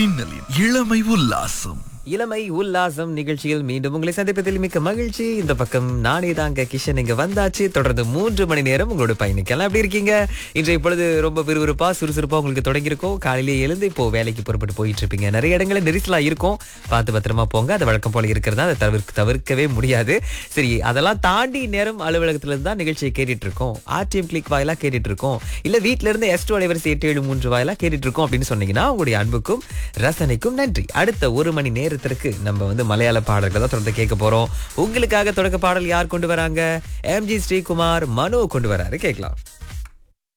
மின்னலின் இளமை உல்லாசம் இளமை உல்லாசம் நிகழ்ச்சியில் மீண்டும் உங்களை சந்திப்பதில் மிக்க மகிழ்ச்சி இந்த பக்கம் நானே தாங்க கிஷன் இங்க வந்தாச்சு தொடர்ந்து மூன்று மணி நேரம் உங்களோட பயணிக்கலாம் எப்படி இருக்கீங்க இன்றைய பொழுது ரொம்ப விறுவிறுப்பா சுறுசுறுப்பா உங்களுக்கு தொடங்கியிருக்கோம் காலையிலேயே எழுந்து இப்போ வேலைக்கு புறப்பட்டு போயிட்டு இருப்பீங்க நிறைய இடங்களில் நெரிசலா இருக்கும் பார்த்து பத்திரமா போங்க அது வழக்கம் போல இருக்கிறதா அதை தவிர்க்க தவிர்க்கவே முடியாது சரி அதெல்லாம் தாண்டி நேரம் அலுவலகத்துல இருந்து தான் நிகழ்ச்சியை கேட்டுட்டு இருக்கோம் ஆர்டிஎம் கிளிக் வாயிலா கேட்டுட்டு இருக்கோம் இல்ல வீட்ல இருந்து எஸ் டூ அலைவரிசை எட்டு ஏழு மூன்று வாயிலா கேட்டுட்டு இருக்கோம் அப்படின்னு சொன்னீங்கன்னா உங்களுடைய அன்புக்கும் ரசனைக்கும் நன்றி அடுத்த ஒரு மணி நேரத்திற்கு நம்ம வந்து மலையாள பாடல்களை தான் தொடர்ந்து கேட்க போறோம் உங்களுக்காக தொடக்க பாடல் யார் கொண்டு வராங்க எம்ஜி ஸ்ரீகுமார் மனோ கொண்டு வராரு கேட்கலாம்